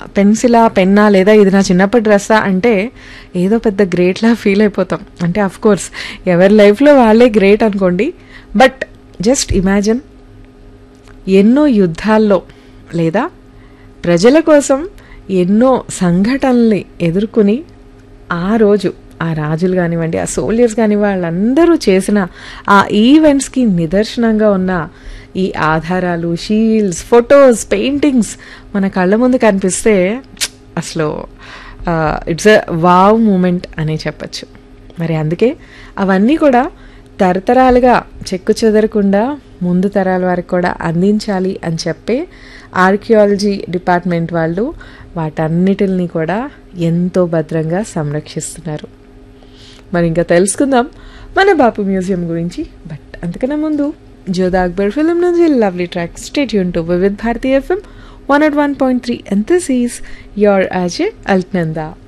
పెన్సిలా పెన్నా లేదా ఇది నా చిన్నప్పటి డ్రెస్సా అంటే ఏదో పెద్ద గ్రేట్లా ఫీల్ అయిపోతాం అంటే అఫ్ కోర్స్ ఎవరి లైఫ్లో వాళ్ళే గ్రేట్ అనుకోండి బట్ జస్ట్ ఇమాజిన్ ఎన్నో యుద్ధాల్లో లేదా ప్రజల కోసం ఎన్నో సంఘటనల్ని ఎదుర్కొని ఆ రోజు ఆ రాజులు కానివ్వండి ఆ సోల్జర్స్ కానివ్వండి వాళ్ళందరూ చేసిన ఆ ఈవెంట్స్కి నిదర్శనంగా ఉన్న ఈ ఆధారాలు షీల్డ్స్ ఫొటోస్ పెయింటింగ్స్ మన కళ్ళ ముందు కనిపిస్తే అసలు ఇట్స్ అ వావ్ మూమెంట్ అనే చెప్పచ్చు మరి అందుకే అవన్నీ కూడా తరతరాలుగా చెక్కు చెదరకుండా ముందు తరాల వారికి కూడా అందించాలి అని చెప్పే ఆర్కియాలజీ డిపార్ట్మెంట్ వాళ్ళు వాటన్నిటిని కూడా ఎంతో భద్రంగా సంరక్షిస్తున్నారు మరి ఇంకా తెలుసుకుందాం మన బాపు మ్యూజియం గురించి బట్ అంతకన్నా ముందు జోదా అక్బర్ ఫిలిం నుంచి లవ్లీ ట్రాక్ స్టేట్ యూన్ to with Bharati FM one at one point three and this is your Ajay అల్ట్నందా